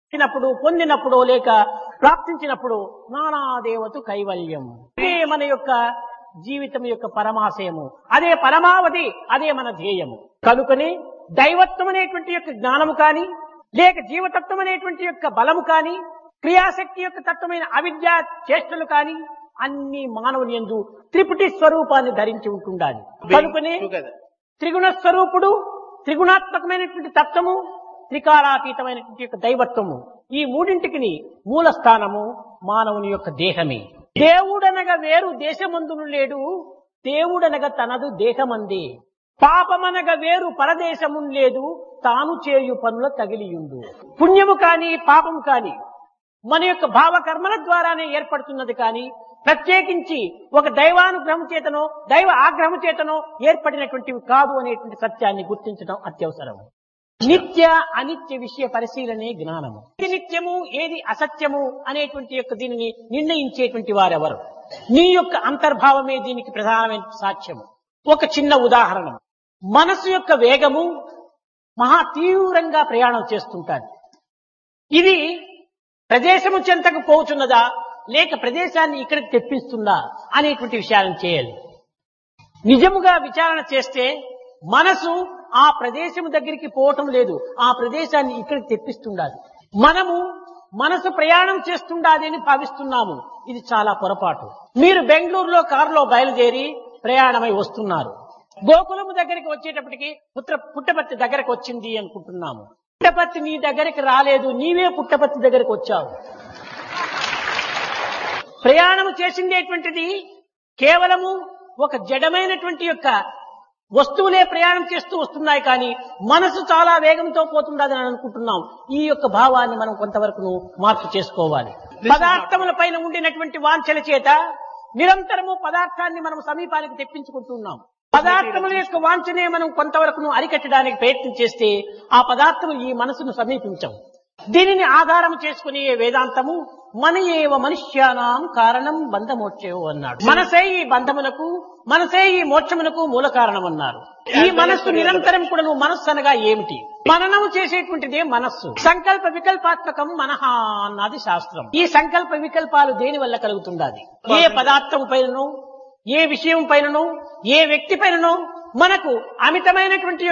ఇచ్చినప్పుడు పొందినప్పుడు లేక ప్రాప్తించినప్పుడు నానాదేవతు కైవల్యం ఇదే మన యొక్క జీవితం యొక్క పరమాశయము అదే పరమావధి అదే మన ధ్యేయము కనుకనే దైవత్వం అనేటువంటి యొక్క జ్ఞానము కాని లేక జీవతత్వం అనేటువంటి యొక్క బలము కాని క్రియాశక్తి యొక్క తత్వమైన అవిద్య చేష్టలు కాని అన్ని మానవుని ఎందు త్రిపుటి స్వరూపాన్ని ధరించి ఉంటుండాలి కనుకనే together. త్రిగుణ స్వరూపుడు త్రిగుణాత్మకమైనటువంటి తత్వము త్రికాలాతీతమైనటువంటి యొక్క దైవత్వము ఈ మూడింటికి మూల స్థానము మానవుని యొక్క దేహమే దేవుడనగా వేరు దేశమందును లేడు దేవుడనగా తనదు దేహమందే పాపమనగా వేరు పరదేశము లేదు తాను చేయు పనుల తగిలియుండు పుణ్యము కాని పాపము కాని మన యొక్క భావకర్మల ద్వారానే ఏర్పడుతున్నది కానీ ప్రత్యేకించి ఒక దైవానుగ్రహం చేతనో దైవ ఆగ్రహం చేతనో ఏర్పడినటువంటివి కాదు అనేటువంటి సత్యాన్ని గుర్తించడం అత్యవసరం నిత్య అనిత్య విషయ పరిశీలనే జ్ఞానము ఏది నిత్యము ఏది అసత్యము అనేటువంటి యొక్క దీనిని నిర్ణయించేటువంటి వారెవరు నీ యొక్క అంతర్భావమే దీనికి ప్రధానమైన సాక్ష్యము ఒక చిన్న ఉదాహరణ మనసు యొక్క వేగము మహా తీవ్రంగా ప్రయాణం చేస్తుంటాది ఇది ప్రదేశము చెంతకు పోతున్నదా లేక ప్రదేశాన్ని ఇక్కడికి తెప్పిస్తుందా అనేటువంటి విషయాలను చేయాలి నిజముగా విచారణ చేస్తే మనసు ఆ ప్రదేశము దగ్గరికి పోవటం లేదు ఆ ప్రదేశాన్ని ఇక్కడికి తెప్పిస్తుండాలి మనము మనసు ప్రయాణం చేస్తుండాలి అని భావిస్తున్నాము ఇది చాలా పొరపాటు మీరు బెంగళూరులో కారులో బయలుదేరి ప్రయాణమై వస్తున్నారు గోకులము దగ్గరికి వచ్చేటప్పటికి పుత్ర పుట్టపర్తి దగ్గరకు వచ్చింది అనుకుంటున్నాము పుట్టపర్తి నీ దగ్గరికి రాలేదు నీవే పుట్టపర్తి దగ్గరికి వచ్చావు ప్రయాణము చేసిందేటువంటిది కేవలము ఒక జడమైనటువంటి యొక్క వస్తువులే ప్రయాణం చేస్తూ వస్తున్నాయి కానీ మనసు చాలా వేగంతో పోతుండదని అనుకుంటున్నాం ఈ యొక్క భావాన్ని మనం కొంతవరకు మార్పు చేసుకోవాలి పదార్థముల పైన ఉండినటువంటి వాంఛల చేత నిరంతరము పదార్థాన్ని మనం సమీపానికి తెప్పించుకుంటున్నాం పదార్థముల యొక్క వాంఛనే మనం కొంతవరకు అరికట్టడానికి ప్రయత్నం చేస్తే ఆ పదార్థము ఈ మనసును సమీపించం దీనిని ఆధారం చేసుకుని వేదాంతము మన ఏవ మనుష్యానాం కారణం బంధమోక్షేవో అన్నాడు మనసే ఈ బంధమునకు మనసే ఈ మోక్షమునకు మూల కారణం అన్నారు ఈ మనస్సు నిరంతరం కూడా నువ్వు మనస్సు అనగా ఏమిటి మననము చేసేటువంటిదే మనస్సు సంకల్ప వికల్పాత్మకం మనహ అన్నది శాస్త్రం ఈ సంకల్ప వికల్పాలు దేని వల్ల కలుగుతుండాలి ఏ పదార్థం పైనను ఏ విషయం పైనను ఏ వ్యక్తి పైనను మనకు అమితమైనటువంటి